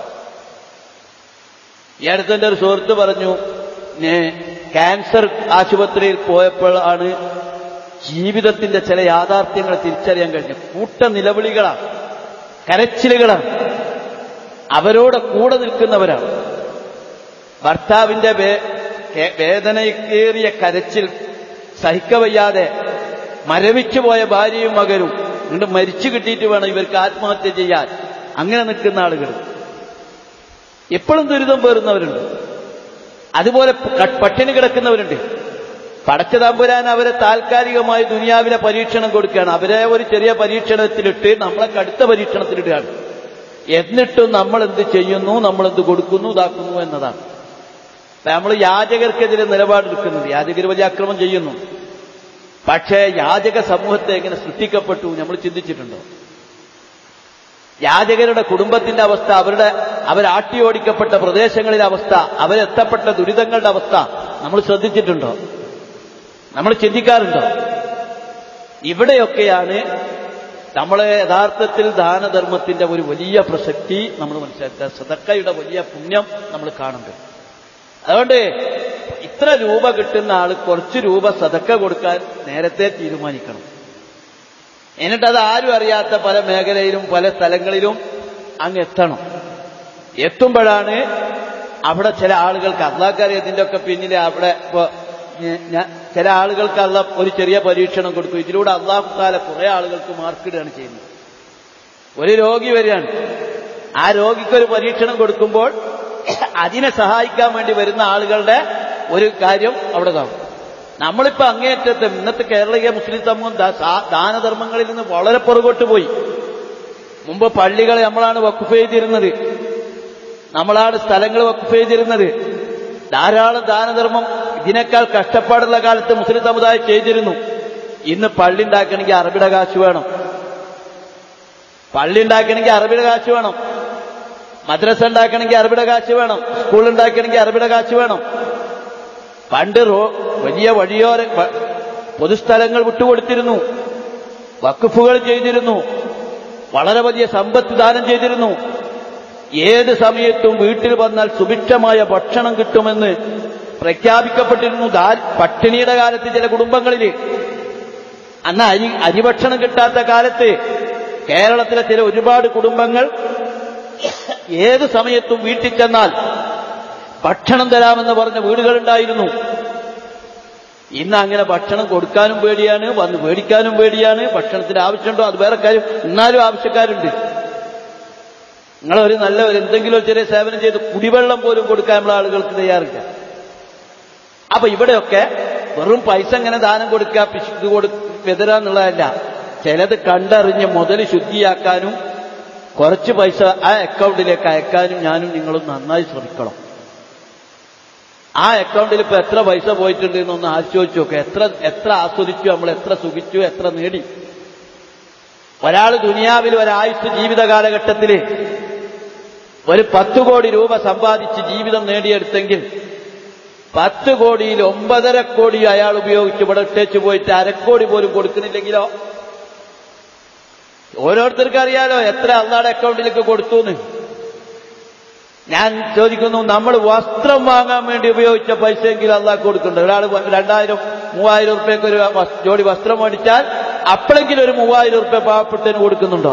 ഈ അടുത്തെന്റെ ഒരു സുഹൃത്ത് പറഞ്ഞു "ഞാൻ ക്യാൻസർ ആശുപത്രിയിൽ പോയപ്പോഴാണ് ജീവിതത്തിന്റെ ചില യാഥാർത്ഥ്യങ്ങൾ തിരിച്ചറിയാൻ കഴിഞ്ഞു കൂട്ട നിലവിളികളാണ് കരച്ചിലുകളാണ് അവരോട് കൂടെ നിൽക്കുന്നവരാണ് ഭർത്താവിന്റെ വേ- കേ- വേദനയേറിയ കരച്ചിൽ സഹിക്കവയ്യാതെ മരവിച്ചു പോയ ഭാര്യയും മകനും എന്നിട്ട് മരിച്ചു കിട്ടിയിട്ട് വേണം ഇവർക്ക് ആത്മഹത്യ ചെയ്യാൻ അങ്ങനെ നിൽക്കുന്ന ആളുകൾ എപ്പോഴും ദുരിതം പേറുന്നവരുണ്ട് അതുപോലെ ക- പട്ടിണി കിടക്കുന്നവരുണ്ട് പടച്ചതമ്പുരാൻ അവരെ താൽക്കാലികമായി ദുനിയാവിലെ പരീക്ഷണം കൊടുക്കുകയാണ് അവരെ ഒരു ചെറിയ പരീക്ഷണത്തിലിട്ട് നമ്മളെ കടുത്ത പരീക്ഷണത്തിലിടുകയാണ് എന്നിട്ടും നമ്മൾ എന്ത് ചെയ്യുന്നു നമ്മൾ എന്ത് കൊടുക്കുന്നു ഇതാക്കുന്നു എന്നതാണ് നമ്മൾ യാചകർക്കെതിരെ നിലപാടെടുക്കുന്നുണ്ട് യാചകർ വലിയ അക്രമം ചെയ്യുന്നു പക്ഷേ യാചക സമൂഹത്തെ എങ്ങനെ സൃഷ്ടിക്കപ്പെട്ടു നമ്മൾ ചിന്തിച്ചിട്ടുണ്ടോ യാചകരുടെ കുടുംബത്തിന്റെ അവസ്ഥ അവരുടെ അവരാട്ടിയോടിക്കപ്പെട്ട പ്രദേശങ്ങളിലെ അവസ്ഥ അവരെത്തപ്പെട്ട ദുരിതങ്ങളുടെ അവസ്ഥ നമ്മൾ ശ്രദ്ധിച്ചിട്ടുണ്ടോ നമ്മൾ ചിന്തിക്കാറുണ്ടോ ഇവിടെയൊക്കെയാണ് നമ്മളെ യഥാർത്ഥത്തിൽ ദാനധർമ്മത്തിന്റെ ഒരു വലിയ പ്രസക്തി നമ്മൾ മനസ്സിലാക്കുക സദക്കയുടെ വലിയ പുണ്യം നമ്മൾ കാണുന്നത് അതുകൊണ്ട് ഇത്ര രൂപ കിട്ടുന്ന ആൾ കുറച്ച് രൂപ സദക്ക കൊടുക്കാൻ നേരത്തെ തീരുമാനിക്കണം എന്നിട്ട് അത് ആരും അറിയാത്ത പല മേഖലയിലും പല സ്ഥലങ്ങളിലും അങ്ങ് എത്തണം എത്തുമ്പോഴാണ് അവിടെ ചില ആളുകൾക്ക് അള്ളാഹ്ക്കറിയാം ഇതിന്റെ ഒക്കെ പിന്നിൽ അവിടെ ഇപ്പൊ ഞ- ഞ- ചില ആളുകൾക്ക് അള്ള ഒരു ചെറിയ പരീക്ഷണം കൊടുക്കും ഇതിലൂടെ അള്ളാഹു താല കുറെ ആളുകൾക്ക് മാർക്കിടുകയാണ് ചെയ്യുന്നത് ഒരു രോഗി വരികയാണ് ആ രോഗിക്കൊരു പരീക്ഷണം കൊടുക്കുമ്പോൾ അതിനെ സഹായിക്കാൻ വേണ്ടി വരുന്ന ആളുകളുടെ ഒരു കാര്യം അവിടെ കാണും നമ്മളിപ്പോ അങ്ങേയറ്റത്ത് ഇന്നത്തെ കേരളീയ മുസ്ലിം സമൂഹം ദാ- സാ- ദാനധർമ്മങ്ങളിൽ നിന്ന് വളരെ പുറകോട്ട് പോയി മുമ്പ് പള്ളികളെ നമ്മളാണ് വക്കുഫ് ചെയ്തിരുന്നത് നമ്മളാണ് സ്ഥലങ്ങൾ വക്കുഫ് ചെയ്തിരുന്നത് ധാരാളം ദാനധർമ്മം ഇതിനേക്കാൾ കഷ്ടപ്പാടുള്ള കാലത്ത് മുസ്ലിം സമുദായം ചെയ്തിരുന്നു ഇന്ന് പള്ളി ഉണ്ടാക്കണമെങ്കിൽ അറബിയുടെ കാശ് വേണം പള്ളി ഉണ്ടാക്കണമെങ്കിൽ അറബിയുടെ കാശ് വേണം മദ്രസ ഉണ്ടാക്കണമെങ്കിൽ അറബിയുടെ കാശ് വേണം സ്കൂൾ ഉണ്ടാക്കണമെങ്കിൽ അറബിയുടെ കാശ് വേണം പണ്ട് റോ വലിയ വഴിയോര വ- പൊതുസ്ഥലങ്ങൾ വിട്ടുകൊടുത്തിരുന്നു വക്കുഫുകൾ ചെയ്തിരുന്നു വളരെ വലിയ സമ്പത്ത് ദാനം ചെയ്തിരുന്നു ഏത് സമയത്തും വീട്ടിൽ വന്നാൽ സുഭിക്ഷമായ ഭക്ഷണം കിട്ടുമെന്ന് പ്രഖ്യാപിക്കപ്പെട്ടിരുന്നു ദാ- പട്ടിണിയുടെ കാലത്ത് ചില കുടുംബങ്ങളിൽ അന്ന് അരി അരിഭക്ഷണം കിട്ടാത്ത കാലത്ത് കേരളത്തിലെ ചില ഒരുപാട് കുടുംബങ്ങൾ ഏത് സമയത്തും വീട്ടിൽ ചെന്നാൽ ഭക്ഷണം തരാമെന്ന് പറഞ്ഞ വീടുകളുണ്ടായിരുന്നു ഇന്ന് അങ്ങനെ ഭക്ഷണം കൊടുക്കാനും പേടിയാണ് വന്ന് മേടിക്കാനും പേടിയാണ് ഭക്ഷണത്തിന് ആവശ്യമുണ്ടോ അത് വേറെ കാര്യം എന്നാലും ആവശ്യക്കാരുണ്ട് നിങ്ങളൊരു നല്ല ഒരു എന്തെങ്കിലും ഒരു ചെറിയ സേവനം ചെയ്ത് കുടിവെള്ളം പോലും കൊടുക്കാൻ നമ്മളെ ആളുകൾക്ക് തയ്യാറില്ല അപ്പൊ ഇവിടെയൊക്കെ വെറും പൈസ ഇങ്ങനെ ദാനം കൊടുക്കുക പിശുക്ക് കൊടു വിതറുക എന്നുള്ളതല്ല ചിലത് കണ്ടറിഞ്ഞ് മുതൽ ശുദ്ധിയാക്കാനും കുറച്ച് പൈസ ആ അക്കൗണ്ടിലേക്ക് അയക്കാനും ഞാനും നിങ്ങളും നന്നായി ശ്രമിക്കണം ആ അക്കൗണ്ടിൽ ഇപ്പൊ എത്ര പൈസ പോയിട്ടുണ്ട് എന്നൊന്ന് ആലോചിച്ച് നോക്കുക എത്ര എത്ര ആസ്വദിച്ചു നമ്മൾ എത്ര സുഖിച്ചു എത്ര നേടി ഒരാൾ ദുനിയാവിൽ ഒരായുസ് ജീവിത കാലഘട്ടത്തിൽ ഒരു പത്ത് കോടി രൂപ സമ്പാദിച്ച് ജീവിതം നേടിയെടുത്തെങ്കിൽ പത്ത് കോടിയിൽ ഒമ്പതര കോടി അയാൾ ഉപയോഗിച്ച് ഇവിടെ ഇട്ടേച്ച് പോയിട്ട് അരക്കോടി പോലും കൊടുക്കുന്നില്ലെങ്കിലോ ഓരോരുത്തർക്കും അറിയാലോ എത്ര അള്ളാടെ അക്കൗണ്ടിലേക്ക് കൊടുത്തു എന്ന് ഞാൻ ചോദിക്കുന്നു നമ്മൾ വസ്ത്രം വാങ്ങാൻ വേണ്ടി ഉപയോഗിച്ച പൈസയെങ്കിലും അള്ളാഹ് കൊടുക്കുന്നുണ്ട് ഒരാൾ രണ്ടായിരം മൂവായിരം ഉറുപ്പ്യക്ക് ഒരു വസ്- ജോഡി വസ്ത്രം മേടിച്ചാൽ അപ്പോഴെങ്കിലും ഒരു മൂവായിരം ഉറുപ്പ്യ പാവപ്പെട്ടതിന് കൊടുക്കുന്നുണ്ടോ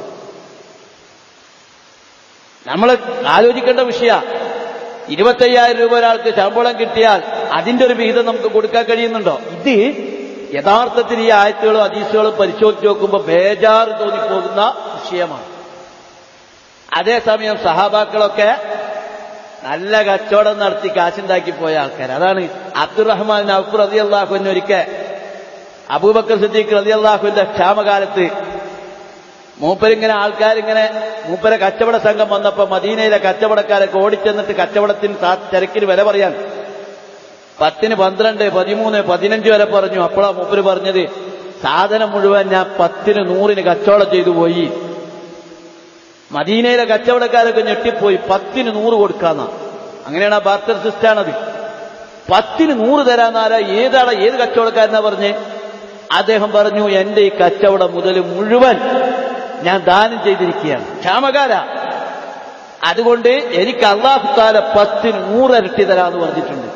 നമ്മൾ ആലോചിക്കേണ്ട വിഷയ ഇരുപത്തയ്യായിരം രൂപ ഒരാൾക്ക് ശമ്പളം കിട്ടിയാൽ അതിന്റെ ഒരു വിഹിതം നമുക്ക് കൊടുക്കാൻ കഴിയുന്നുണ്ടോ ഇത് യഥാർത്ഥത്തിൽ ഈ ആയത്തുകളും അതീസുകളും പരിശോധിച്ച് നോക്കുമ്പോൾ ബേജാറ് തോന്നിപ്പോകുന്ന വിഷയമാണ് അതേസമയം സഹാബാക്കളൊക്കെ നല്ല കച്ചവടം നടത്തി കാശുണ്ടാക്കി പോയ ആൾക്കാർ അതാണ് അബ്ദുറഹ്മാൻ നൌഫ് റതി അള്ളാഹുവിന് ഒരിക്കൽ അബൂബക്കർ സിദ്ദീഖ് റതി അള്ളാഹുവിന്റെ ക്ഷാമകാലത്ത് മൂപ്പരിങ്ങനെ ആൾക്കാരിങ്ങനെ മൂപ്പരെ കച്ചവട സംഘം വന്നപ്പോ മദീനയിലെ കച്ചവടക്കാരൊക്കെ ഓടിച്ചെന്നിട്ട് കച്ചവടത്തിന് സാ- ചരക്കിന് വില പറയാൻ പത്തിന് പന്ത്രണ്ട് പതിമൂന്ന് പതിനഞ്ച് വരെ പറഞ്ഞു അപ്പോഴാ മൂപ്പര് പറഞ്ഞത് സാധനം മുഴുവൻ ഞാൻ പത്തിന് നൂറിന് കച്ചവടം ചെയ്തു പോയി മദീനയിലെ കച്ചവടക്കാരൊക്കെ ഞെട്ടിപ്പോയി പത്തിന് നൂറ് കൊടുക്കാന്ന അങ്ങനെയാണ് ആ ബാർട്ടർ സിസ്റ്റാണത് പത്തിന് നൂറ് തരാന്നാരാ ഏതാണ് ഏത് കച്ചവടക്കാരനാ പറഞ്ഞ് അദ്ദേഹം പറഞ്ഞു എന്റെ ഈ കച്ചവടം മുതൽ മുഴുവൻ ഞാൻ ദാനം ചെയ്തിരിക്കുകയാണ് ക്ഷാമകാര അതുകൊണ്ട് എനിക്ക് അള്ളാഹുത്താല പത്തിന് നൂറരട്ടി തരാന്ന് പറഞ്ഞിട്ടുണ്ട്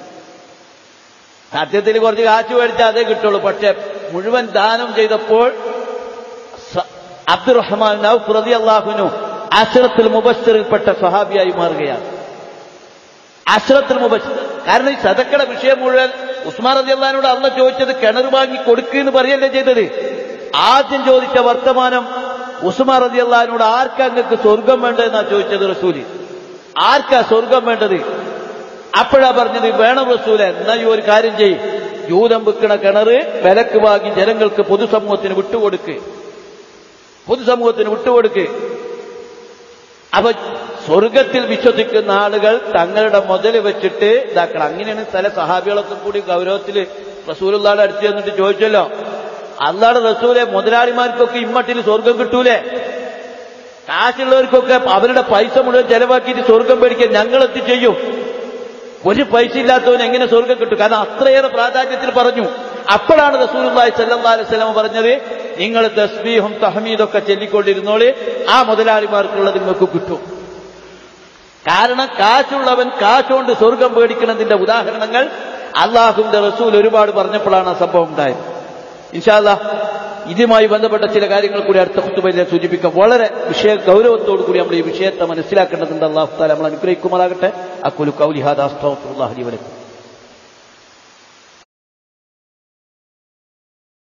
സത്യത്തിൽ കുറച്ച് കാശ് മേടിച്ചാൽ അതേ കിട്ടുള്ളൂ പക്ഷെ മുഴുവൻ ദാനം ചെയ്തപ്പോൾ സ- അബ്ദുറഹ്മാൻ നൌഫ് റതി അള്ളാഹുനു അശ്രത്തിൽ മുബശ്ശറിൽപ്പെട്ട സഹാബിയായി മാറുകയാണ് അശ്രത്തിൽ മുബശ്ശർ കാരണം ഈ സദക്കയുടെ വിഷയം മുഴുവൻ ഉസ്മാൻ റതി അള്ളഹാനോട് അന്ന് ചോദിച്ചത് കിണർ വാങ്ങി കൊടുക്കുകയെന്ന് പറയല്ലേ ചെയ്തത് ആദ്യം ചോദിച്ച വർത്തമാനം ഉസ്മാൻ റതി അള്ളഹാനോട് ആർക്കാ നിങ്ങൾക്ക് സ്വർഗം വേണ്ടതെന്നാ ചോദിച്ചത് റസൂല് ആർക്കാ സ്വർഗം വേണ്ടത് അപ്പോഴാ പറഞ്ഞത് വേണം റസൂലെ എന്നാ ഈ ഒരു കാര്യം ചെയ്യും ജൂതം വെക്കണ കിണറ് വിലക്ക് വാങ്ങി ജനങ്ങൾക്ക് പൊതുസമൂഹത്തിന് വിട്ടുകൊടുക്ക് പൊതുസമൂഹത്തിന് വിട്ടുകൊടുക്ക് അപ്പൊ സ്വർഗത്തിൽ വിശ്വസിക്കുന്ന ആളുകൾ തങ്ങളുടെ മുതൽ വെച്ചിട്ട് ഇതാക്കണം അങ്ങനെയാണ് ചില സഹാബികളൊക്കെ കൂടി ഗൗരവത്തിൽ റസൂലുള്ളാടെ അടുത്ത് ചെന്നിട്ട് ചോദിച്ചല്ലോ അള്ളാടെ റസൂലെ മുതലാളിമാർക്കൊക്കെ ഇമ്മട്ടിൽ സ്വർഗം കിട്ടൂലേ കാശുള്ളവർക്കൊക്കെ അവരുടെ പൈസ മുഴുവൻ ചെലവാക്കിയിട്ട് സ്വർഗം പേടിക്കാൻ ഞങ്ങൾ എന്ത് ചെയ്യും ഒരു പൈസ ഇല്ലാത്തവന് എങ്ങനെ സ്വർഗം കിട്ടും കാരണം അത്രയേറെ പ്രാധാന്യത്തിൽ പറഞ്ഞു അപ്പോഴാണ് റസൂലുള്ളാഹി സല്ലല്ലാഹു അലൈഹി വസല്ലം പറഞ്ഞത് നിങ്ങൾ തസ്ബീഹും തഹമീദൊക്കെ ചൊല്ലിക്കൊണ്ടിരുന്നോളി ആ മുതലാളിമാർക്കുള്ളത് നിങ്ങൾക്ക് കിട്ടും കാരണം കാശുള്ളവൻ കാശുകൊണ്ട് സ്വർഗം പേടിക്കുന്നതിന്റെ ഉദാഹരണങ്ങൾ അള്ളാഹുവിന്റെ റസൂൽ ഒരുപാട് പറഞ്ഞപ്പോഴാണ് ആ സംഭവം ഉണ്ടായത് ഇൻഷാല്ല ഇതുമായി ബന്ധപ്പെട്ട ചില കാര്യങ്ങൾ കൂടി അടുത്ത കുത്തുബയിൽ ഞാൻ സൂചിപ്പിക്കാം വളരെ വിഷയ ഗൗരവത്തോടു കൂടി നമ്മൾ ഈ വിഷയത്തെ മനസ്സിലാക്കേണ്ടതുണ്ട് അള്ളാഹു താല നമ്മൾ അനുഗ്രഹിക്കുമാറാകട്ടെ അക്കുലു കൗലിഹാദാസ്തോഫുല്ലാഹി വലക്കും